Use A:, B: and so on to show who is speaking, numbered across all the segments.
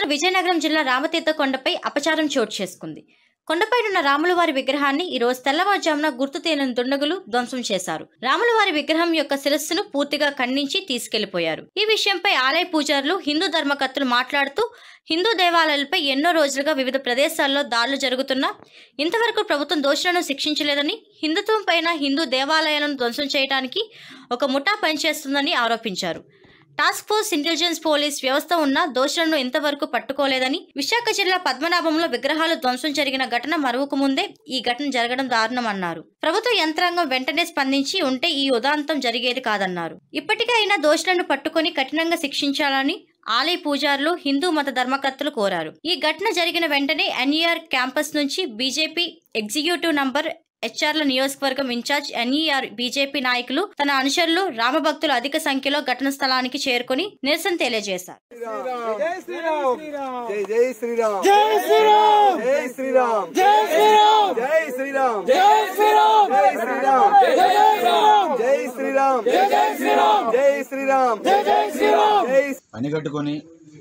A: కరీంనగర్ విజయనగరం జిల్లా రామతీర్థ కొండపై అపచారం చోటు చేసుకుంది కొండపైనున్న రాములవారి విగ్రహాన్ని ఈ రోజు తెల్లవారుజామున గుర్తు తెలియని దుండగులు ధ్వంసం చేశారు రాములవారి విగ్రహం యొక్క శిరస్సును పూర్తిగా ఖండించి తీసుకెళ్లిపోయారు ఈ విషయంపై ఆలయ పూజారులు హిందూ ధర్మకర్తలు మాట్లాడుతూ హిందూ దేవాలయాలపై ఎన్నో రోజులుగా వివిధ ప్రదేశాల్లో దాడులు జరుగుతున్నా ఇంతవరకు ప్రభుత్వం దోషులను శిక్షించలేదని హిందుత్వం పైన హిందూ దేవాలయాలను ధ్వంసం చేయడానికి ఒక ముఠా పనిచేస్తుందని ఆరోపించారు టాస్క్ ఫోర్స్ ఇంటెలిజెన్స్ పోలీస్ వ్యవస్థ ఉన్న దోషులను ఇంతవరకు పట్టుకోలేదని విశాఖ జిల్లా పద్మనాభంలో విగ్రహాలు ధ్వంసం జరిగిన ఘటన మరువకు ముందే ఈ ఘటన జరగడం దారుణమన్నారు ప్రభుత్వ యంత్రాంగం వెంటనే స్పందించి ఉంటే ఈ ఉదాంతం జరిగేది కాదన్నారు ఇప్పటికైనా దోషులను పట్టుకొని కఠినంగా శిక్షించాలని ఆలయ పూజారులు హిందూ మత ధర్మకర్తలు కోరారు ఈ ఘటన జరిగిన వెంటనే ఎన్ఈఆర్ క్యాంపస్ నుంచి బీజేపీ ఎగ్జిక్యూటివ్ నంబర్ హెచ్ఆర్ల నియోజకవర్గం ఇన్ఛార్జ్ ఎన్ఈఆర్ బీజేపీ నాయకులు తన అనుచరులు రామభక్తులు అధిక సంఖ్యలో ఘటన స్థలానికి చేరుకుని నిరసన తెలియజేశారు
B: జై శ్రీరామ్ జై జై శ్రీరామ్ జై శ్రీరామ్ జై శ్రీరామ్ జై శ్రీరామ్ జై శ్రీరామ్ జై శ్రీరామ్ జై శ్రీరామ్ జై శ్రీరామ్ జై శ్రీరామ్ జై శ్రీరామ్ జై శ్రీరామ్ జై శ్రీరామ్ జై
C: పని కట్టుకొని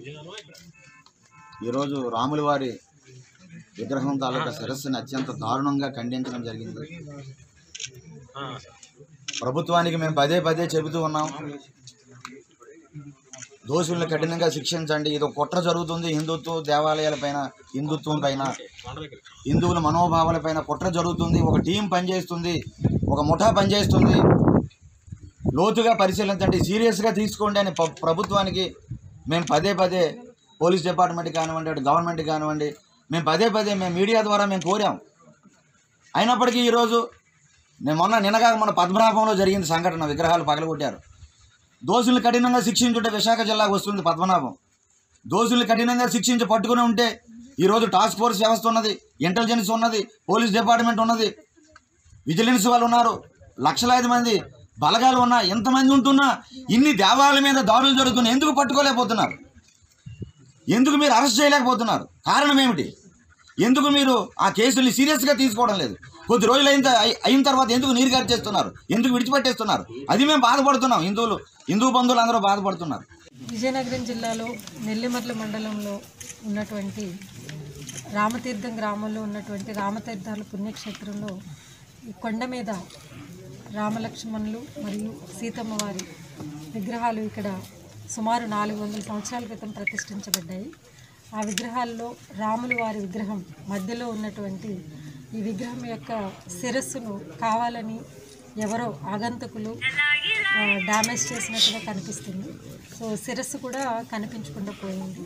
C: ఈరోజు రాముల వారి విగ్రహం తాలూకా శిరస్సుని అత్యంత దారుణంగా ఖండించడం జరిగింది ప్రభుత్వానికి మేము పదే పదే చెబుతూ ఉన్నాం దోషుల్ని కఠినంగా శిక్షించండి ఇది ఒక కుట్ర జరుగుతుంది హిందుత్వ దేవాలయాల పైన హిందుత్వం పైన హిందువుల మనోభావాల పైన కుట్ర జరుగుతుంది ఒక టీం పనిచేస్తుంది ఒక ముఠా పనిచేస్తుంది లోతుగా పరిశీలించండి సీరియస్గా తీసుకోండి అని ప్ర- ప్రభుత్వానికి మేము పదే పదే పోలీస్ డిపార్ట్మెంట్ కానివ్వండి అటు గవర్నమెంట్ కానివ్వండి మేము పదే పదే మేము మీడియా ద్వారా మేము కోరాం అయినప్పటికీ ఈరోజు నేను మొన్న నిన్నగా మన పద్మనాభంలో జరిగింది సంఘటన విగ్రహాలు పగలగొట్టారు దోషుల్ని కఠినంగా శిక్షించుంటే విశాఖ జిల్లాకు వస్తుంది పద్మనాభం దోషుల్ని కఠినంగా శిక్షించి పట్టుకుని ఉంటే ఈరోజు టాస్క్ ఫోర్స్ వ్యవస్థ ఉన్నది ఇంటెలిజెన్స్ ఉన్నది పోలీస్ డిపార్ట్మెంట్ ఉన్నది విజిలెన్స్ వాళ్ళు ఉన్నారు లక్షలాది మంది బలగాలు ఉన్నా ఎంతమంది ఉంటున్నా ఇన్ని దేవాలయాల మీద దాడులు జరుగుతున్నాయి ఎందుకు పట్టుకోలేకపోతున్నారు ఎందుకు మీరు అరెస్ట్ చేయలేకపోతున్నారు కారణం ఏమిటి ఎందుకు మీరు ఆ కేసుల్ని సీరియస్గా తీసుకోవడం లేదు కొద్ది రోజులు అయిన త- అయి- అయిన తర్వాత ఎందుకు నీరు చేస్తున్నారు ఎందుకు విడిచిపెట్టేస్తున్నారు అది మేము బాధపడుతున్నాం హిందువులు హిందూ బంధువులు అందరూ బాధపడుతున్నారు
D: విజయనగరం జిల్లాలో నెల్లిమర్ల మండలంలో ఉన్నటువంటి రామతీర్థం గ్రామంలో ఉన్నటువంటి రామతీర్థాల పుణ్యక్షేత్రంలో ఈ కొండ మీద రామలక్ష్మణులు మరియు సీతమ్మ వారి విగ్రహాలు ఇక్కడ సుమారు నాలుగు వందల సంవత్సరాల క్రితం ప్రతిష్ఠించబడ్డాయి ఆ విగ్రహాల్లో రాములు వారి విగ్రహం మధ్యలో ఉన్నటువంటి ఈ విగ్రహం యొక్క శిరస్సును కావాలని ఎవరో ఆగంతకులు ఆ, డ్యామేజ్ చేసినట్టుగా కనిపిస్తుంది సో శిరస్సు కూడా కనిపించకుండా పోయింది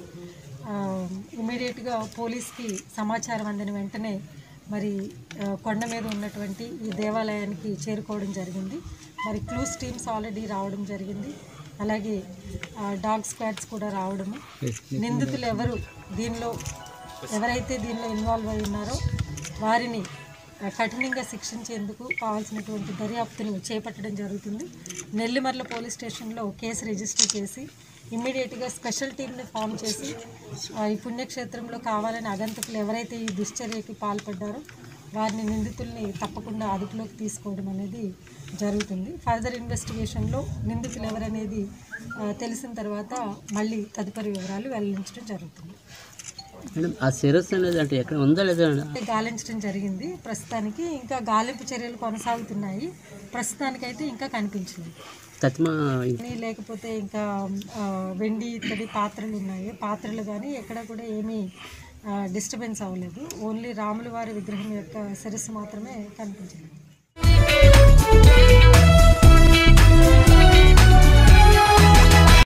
D: ఇమీడియట్గా పోలీస్కి సమాచారం అందిన వెంటనే మరి ఆ, కొండ మీద ఉన్నటువంటి ఈ దేవాలయానికి చేరుకోవడం జరిగింది మరి క్లూస్ టీమ్స్ ఆల్రెడీ రావడం జరిగింది అలాగే ఆ, డాగ్ స్క్వాడ్స్ కూడా రావడము నిందితులు ఎవరు దీనిలో ఎవరైతే దీనిలో ఇన్వాల్వ్ అయి ఉన్నారో వారిని ఆ, కఠినంగా శిక్షించేందుకు కావాల్సినటువంటి దర్యాప్తును చేపట్టడం జరుగుతుంది నెల్లిమర్ల పోలీస్ స్టేషన్లో కేసు రిజిస్టర్ చేసి ఇమ్మీడియట్గా స్పెషల్ టీంని ఫామ్ చేసి ఆ, ఈ పుణ్యక్షేత్రంలో కావాలని అగంతకులు ఎవరైతే ఈ దుశ్చర్యకి పాల్పడ్డారో వారిని నిందితుల్ని తప్పకుండా అదుపులోకి తీసుకోవడం అనేది జరుగుతుంది ఫర్దర్ ఇన్వెస్టిగేషన్లో నిందితులు ఎవరనేది ఆ, తెలిసిన తర్వాత మళ్ళీ తదుపరి వివరాలు వెల్లడించడం జరుగుతుంది
E: మేడం ఆ శిరస్సు అనేది అంటే ఎక్కడ ఉందా లేదా
D: అంటే గాలించడం జరిగింది ప్రస్తుతానికి ఇంకా గాలింపు చర్యలు కొనసాగుతున్నాయి ప్రస్తుతానికైతే ఇంకా కనిపించింది
E: తత్మా
D: కానీ లేకపోతే ఇంకా ఆ, వెండి ఇత్తడి పాత్రలు ఉన్నాయి పాత్రలు కానీ ఎక్కడ కూడా ఏమీ డిస్టర్బెన్స్ అవ్వలేదు ఓన్లీ రాముల వారి విగ్రహం యొక్క శిరస్సు మాత్రమే కనిపించింది